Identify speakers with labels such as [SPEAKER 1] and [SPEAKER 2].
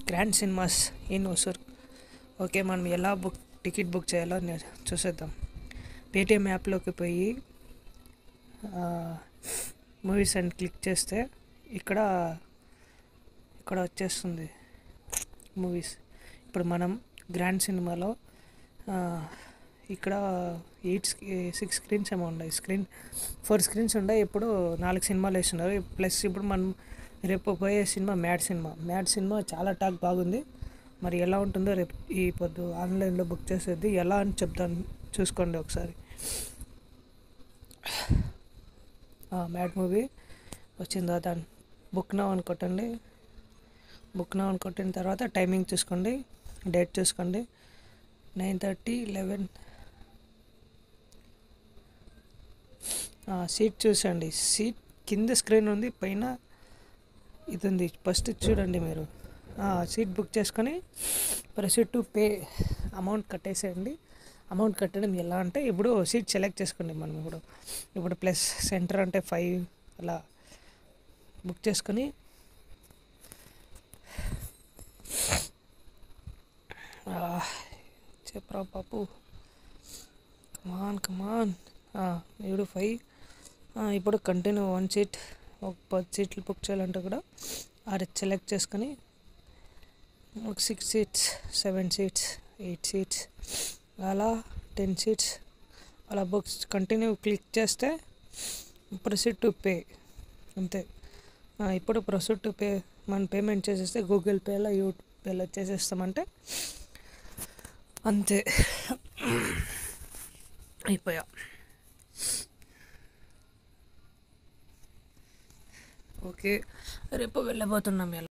[SPEAKER 1] grand Cinemas in Hosur okay మనం ఎలా book ticket book చేయాలో నే- చూసేద్దాం పేటిఎం యాప్లోకి పోయి మూవీస్ అండ్ క్లిక్ చేస్తే ఇక్కడ ఇక్కడ వచ్చేస్తుంది మూవీస్ ఇప్పుడు మనం గ్రాండ్ సినిమాలో ఆ, ఇక్కడ ఎయిట్ సిక్స్ స్క్రీన్స్ ఏమో ఉన్నాయి స్క్రీన్ ఫోర్ స్క్రీన్స్ ఉన్నాయి ఇప్పుడు నాలుగు సినిమాలు వేస్తున్నారు ప్లస్ ఇప్పుడు మనం రేపు పోయే cinema mad cinema mad cinema చాలా టాక్ బాగుంది మరి ఎలా ఉంటుందో రేపు ఈ పొద్దు ఆన్లైన్లో బుక్ చేసేది ఎలా అని చెప్తాను చూసుకోండి ఒకసారి మ్యాడ్ మూవీ వచ్చిందా దాన్ని బుక్ నౌ అని కొట్టండి బుక్ నౌ అని కొట్టిన తర్వాత టైమింగ్ చూసుకోండి డేట్ చూసుకోండి నైన్ థర్టీ లెవెన్ సీట్ చూసండి సీట్ కింద స్క్రీన్ ఉంది పైన ఇది ఉంది ఫస్ట్ చూడండి మీరు సీట్ బుక్ చేసుకొని ప్రొసీడ్ టు పే అమౌంట్ కట్టేసేయండి అమౌంట్ కట్టడం ఎలా అంటే ఇప్పుడు సీట్ సెలెక్ట్ చేసుకోండి మనం ఇప్పుడు ఇప్పుడు ప్లస్ సెంటర్ అంటే ఫైవ్ అలా బుక్ చేసుకొని ఆ, చెప్పరా పాపు కమాన్ కమాన్ ఇప్పుడు ఫైవ్ ఇప్పుడు కంటిన్యూ వన్ సీట్ ఒక పది సీట్లు బుక్ చేయాలంటే కూడా అది సెలెక్ట్ చేసుకొని ఒక six seats seven seats eight seats అలా టెన్ సీట్స్ అలా బుక్స్ కంటిన్యూ క్లిక్ చేస్తే ప్రొసీడ్ టు పే అంతే ఆ, ఇప్పుడు ప్రొసీడ్ టు పే మనం పేమెంట్ చేసేస్తే గూగుల్ పేలో యూపేలో చేసేస్తామంటే అంతే అయిపోయా ఓకే రేపు వెళ్ళబోతున్నాం ఎలా